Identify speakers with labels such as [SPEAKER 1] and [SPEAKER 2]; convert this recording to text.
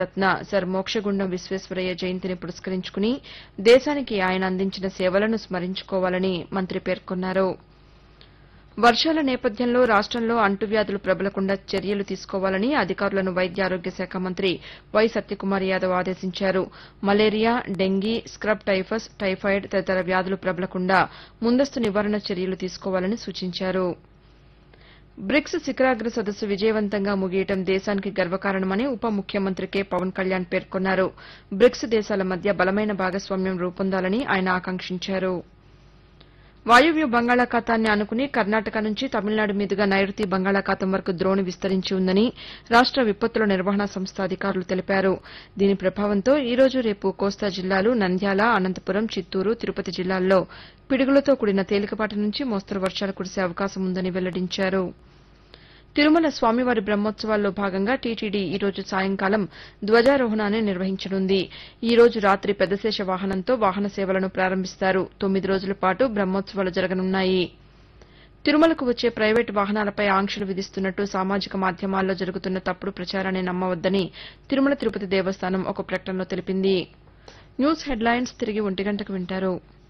[SPEAKER 1] రత్న sir Mokshagundam Visvesvaraya జయంతిని పురస్కరించుకుని దేశానికి ఆయన అందించిన సేవలను స్మరించుకోవాలని మంత్రి పేర్కొన్నారు వర్షాల నేపథ్యంలో రాష్టంలో అంటువ్యాధులు ప్రబలకుండా చర్యలు తీసుకోవాలని అధికారులను వైద్య ఆరోగ్య శాఖ మంత్రి వై సత్యకుమార్ యాదవ్ ఆదేశించారు malaria dengue scrub typhus typhoid తదితర వ్యాధులు ప్రబలకుండా ముందస్తు నివారణ చర్యలు తీసుకోవాలని సూచించారు బ్రిక్స్ శిఖరాగ్ర సదస్సు విజయవంతంగా ముగియటం దేశానికి గర్వకారణమని ఉప ముఖ్యమంత్రి కె పవన్ కళ్యాణ్ పేర్కొన్నారు బ్రిక్స్ దేశాల మధ్య బలమైన భాగస్వామ్యం రూపొందాలని ఆయన ఆకాంక్షించారు వాయువ్య బంగాళాఖాతాన్ని ఆనుకుని కర్ణాటక నుంచి తమిళనాడు మీదుగా నైరుతి బంగాళాఖాతం వరకు ద్రోణి విస్తరించి ఉందని రాష్ట విపత్తుల నిర్వహణ సంస్థ అధికారులు తెలిపారు దీని ప్రభావంతో ఈ రోజు రేపు కోస్తా జిల్లాలు నంద్యాల అనంతపురం చిత్తూరు తిరుపతి జిల్లాల్లో పిడుగులతో కూడిన తేలికపాటి నుంచి మోస్తరు వర్షాలు కురిసే అవకాశం ఉందని వెల్లడించారు తిరుమల స్వామివారి బ్రహ్మోత్సవాల్లో భాగంగా టీటీడీ ఈ రోజు సాయంకాలం ధ్వజారోహణాన్ని నిర్వహించనుంది ఈ రోజు రాత్రి పెద్దశేష వాహనంతో వాహన సేవలను ప్రారంభిస్తారు తొమ్మిది రోజుల పాటు బ్రహ్మోత్సవాలు జరగనున్నాయి తిరుమలకు వచ్చే ప్రైవేటు వాహనాలపై ఆంక్షలు విధిస్తున్నట్టు సామాజిక మాధ్యమాల్లో జరుగుతున్న తప్పుడు ప్రచారాన్ని నమ్మవద్దని తిరుమల తిరుపతి దేవస్థానం ఒక ప్రకటనలో తెలిపింది న్యూస్ హెడ్లైన్స్ తిరిగి ఒంటి గంటకు వింటారు